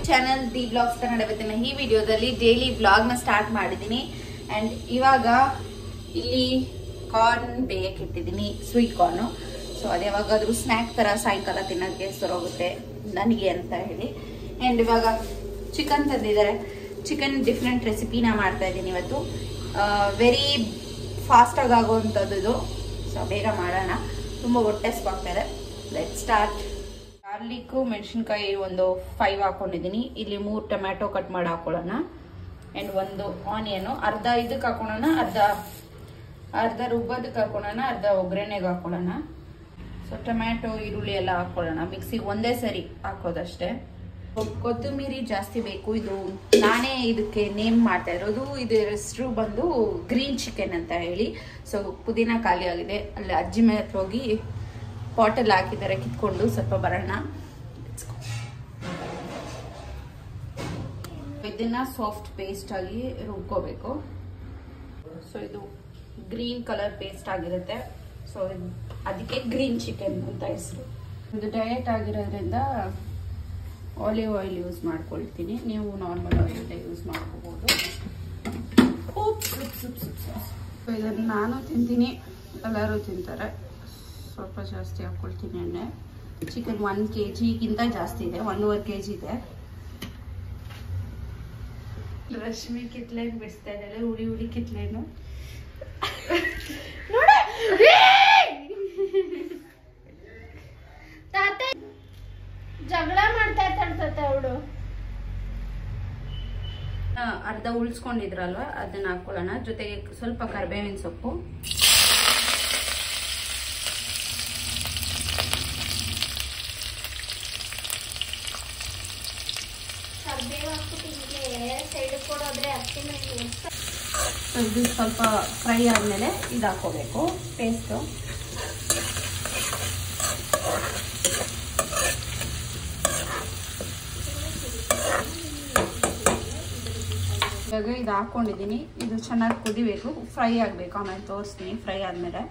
channel the blogs Kannada ಇವತ್ತಿನ ಈ ವಿಡಿಯೋದಲ್ಲಿ ಡೈಲಿ ನ ಸ್ಟಾರ್ಟ್ ಮಾಡಿದ್ದೀನಿ ಅಂಡ್ ಇವಾಗ ಇಲ್ಲಿ ಕಾರ್ನ್ ಬೇಯಕ್ಕೆ ಇಟ್ಟಿದ್ದೀನಿ ಸ್ವೀಟ್ ಕಾರ್ನು ಸೊ ಅದು ಯಾವಾಗಾದ್ರೂ ಸ್ನ್ಯಾಕ್ ತರ ಸಾಯಂಕಾಲ ತಿನ್ನೋಕ್ಕೆ ಸರೋಗುತ್ತೆ ನನಗೆ ಅಂತ ಹೇಳಿ ಅಂಡ್ ಇವಾಗ ಚಿಕನ್ ತಂದಿದ್ದಾರೆ ಚಿಕನ್ ಡಿಫ್ರೆಂಟ್ ರೆಸಿಪಿನ ಮಾಡ್ತಾ ಇದ್ದೀನಿ ಇವತ್ತು ವೆರಿ ಫಾಸ್ಟಾಗಿ ಆಗುವಂಥದ್ದು ಇದು ಸೊ ಬೇಗ ಮಾಡೋಣ ತುಂಬ ಹೊಟ್ಟೆ ಇದೆ ಲೆಟ್ ಸ್ಟಾರ್ಟ್ ಗಾರ್ಲಿಕ್ಕು ಮೆಣಸಿನ್ಕಾಯಿ ಒಂದು ಫೈವ್ ಹಾಕೊಂಡಿದ್ದೀನಿ ಇಲ್ಲಿ ಮೂರು ಟೊಮ್ಯಾಟೊ ಕಟ್ ಮಾಡಿ ಹಾಕೊಳ್ಳೋಣ ಆ್ಯಂಡ್ ಒಂದು ಆನಿಯನು ಅರ್ಧ ಇದಕ್ಕೆ ಹಾಕೊಳ್ಳೋಣ ಅರ್ಧ ಅರ್ಧ ರುಬ್ಬೋದಕ್ಕೆ ಹಾಕೊಳ್ಳೋಣ ಅರ್ಧ ಒಗ್ಗರಣೆಗೆ ಹಾಕೊಳ್ಳೋಣ ಸೊ ಟೊಮ್ಯಾಟೊ ಈರುಳ್ಳಿ ಎಲ್ಲ ಹಾಕೊಳ್ಳೋಣ ಮಿಕ್ಸಿಗೆ ಒಂದೇ ಸರಿ ಹಾಕೋದಷ್ಟೇ ಕೊತ್ತಂಬರಿ ಜಾಸ್ತಿ ಬೇಕು ಇದು ನಾನೇ ಇದಕ್ಕೆ ನೇಮ್ ಮಾಡ್ತಾ ಇರೋದು ಇದರ ಹೆಸರು ಬಂದು ಗ್ರೀನ್ ಚಿಕನ್ ಅಂತ ಹೇಳಿ ಸೊ ಪುದೀನ ಖಾಲಿ ಆಗಿದೆ ಅಲ್ಲಿ ಅಜ್ಜಿ ಮೇಲೆ ಹತ್ರ ಹೋಗಿ ಪಾಟಲ್ಲಿ ಹಾಕಿದ್ದಾರೆ ಕಿತ್ಕೊಂಡು ಸ್ವಲ್ಪ ಬರೋಣ ಇದನ್ನ ಸಾಫ್ಟ್ ಪೇಸ್ಟ್ ಆಗಿ ರುಬ್ಕೋಬೇಕು ಸೊ ಇದು ಗ್ರೀನ್ ಕಲರ್ ಪೇಸ್ಟ್ ಆಗಿರುತ್ತೆ ಸೊ ಅದಕ್ಕೆ ಗ್ರೀನ್ ಚಿಕನ್ ಅಂತ ಹೆಸರು ಇದು ಡಯಟ್ ಆಗಿರೋದ್ರಿಂದ ಆಲಿವ್ ಆಯಿಲ್ ಯೂಸ್ ಮಾಡ್ಕೊಳ್ತೀನಿ ನೀವು ನಾರ್ಮಲ್ ಆಯಿಲ್ ಯೂಸ್ ಮಾಡ್ಕೋಬೋದು ಇದನ್ನು ನಾನು ತಿಂತೀನಿ ಎಲ್ಲರೂ ತಿಂತಾರೆ ಸ್ವಲ್ಪ ಜಾಸ್ತಿ ಹಾಕ್ಕೊಳ್ತೀನಿ ಎಣ್ಣೆ ಚಿಕನ್ ಒನ್ ಕೆ ಜಿಗಿಂತ ಜಾಸ್ತಿ ಇದೆ ಒಂದೂವರೆ ಕೆ ಜಿ ಇದೆ ರಶ್ಮಿ ಕಿತ್ಲೇನು ಬಿಡಿಸ್ತಾ ಇದ್ದಾರೆ ಉಳಿ ಉಳಿ ಕಿತ್ಲೇನು ತಾತ ಜಗಳ ಮಾಡ್ತಾ ಇರ್ತಾಳೆ ಅವಳು ಆ, ಅರ್ಧ ಉಳಿಸ್ಕೊಂಡಿದ್ರಲ್ವ ಅದನ್ನ ಹಾಕೊಳ್ಳೋಣ ಜೊತೆಗೆ ಸ್ವಲ್ಪ ಕರಿಬೇವಿನ ಸೊಪ್ಪು ಕರ್ಬೇವು ಹಾಕ್ಬಿಟ್ಟಿದ್ಲೆ ಸೈಡ್ ಕೊಡೋದ್ರೆ ಅಕ್ಕಿ ಮೇಲೆ ಸೊ ಇದು ಸ್ವಲ್ಪ ಫ್ರೈ ಆದಮೇಲೆ ಇದು ಹಾಕೋಬೇಕು ಪೇಸ್ಟು ಇವಾಗ ಇದು ಹಾಕೊಂಡಿದ್ದೀನಿ ಇದು ಚೆನ್ನಾಗಿ ಕುದಿಬೇಕು ಫ್ರೈ ಆಗಬೇಕು ಆಮೇಲೆ ತೋರಿಸ್ತೀನಿ ಫ್ರೈ ಆದಮೇಲೆ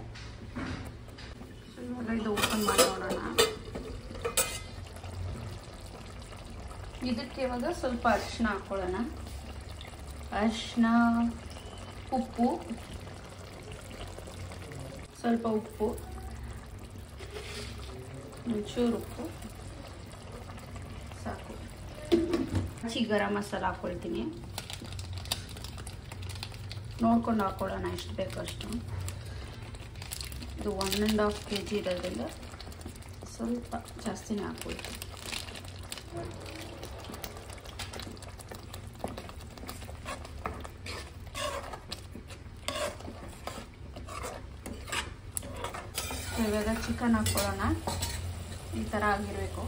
ಇವಾಗ ಇದು ಓಪನ್ ಮಾಡಿ ನೋಡೋಣ ಇದಕ್ಕೆ ಇವಾಗ ಸ್ವಲ್ಪ ಅರಿಶಿನ ಹಾಕ್ಕೊಳ್ಳೋಣ ಅರಿಶಿನ ಉಪ್ಪು ಸ್ವಲ್ಪ ಉಪ್ಪು ಒಂಚೂರು ಉಪ್ಪು ಸಾಕು ಹಚ್ಚಿ ಗರಂ ಮಸಾಲ ಹಾಕ್ಕೊಳ್ತೀನಿ ನೋಡ್ಕೊಂಡು ಹಾಕ್ಕೊಳ್ಳೋಣ ಎಷ್ಟು ಬೇಕು ಅಷ್ಟು ಇದು one and half K G ಇರೋದ್ರಿಂದ ಸ್ವಲ್ಪ ಜಾಸ್ತಿನೇ ಹಾಕ್ಕೊಳ್ತೀನಿ ಇವಾಗ ಚಿಕನ್ ಹಾಕ್ಕೊಳ್ಳೋಣ ಈ ಥರ ಆಗಿರಬೇಕು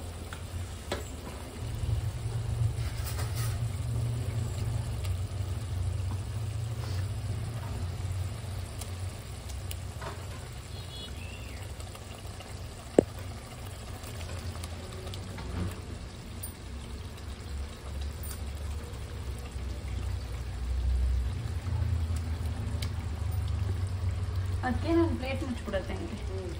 ಅದಕ್ಕೆ ನಾನು ಪ್ಲೇಟ್ ಮುಚ್ಚಿಬಿಡುತ್ತೆ ಹಂಗೆ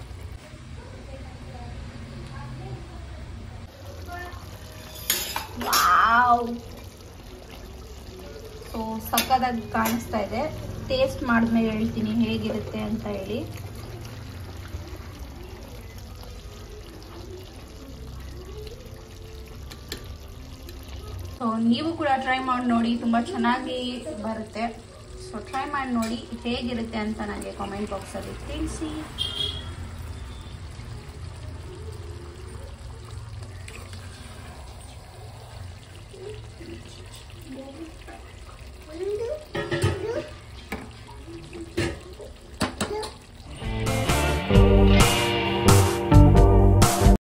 ವಾವ್ ಸೊ ಸಕ್ಕದಾಗಿ ಕಾಣಿಸ್ತಾ ಇದೆ ಟೇಸ್ಟ್ ಮಾಡಿದ್ಮೇಲೆ ಹೇಳ್ತೀನಿ ಹೇಗಿರುತ್ತೆ ಅಂತ ಹೇಳಿ ಸೊ ನೀವು ಕೂಡ ಟ್ರೈ ಮಾಡಿ ನೋಡಿ ತುಂಬ ಚೆನ್ನಾಗಿ ಬರುತ್ತೆ ಸೊ ಟ್ರೈ ಮಾಡಿ ನೋಡಿ ಹೇಗಿರುತ್ತೆ ಅಂತ ನನಗೆ ಕಾಮೆಂಟ್ ಬಾಕ್ಸಲ್ಲಿ ತಿಳಿಸಿ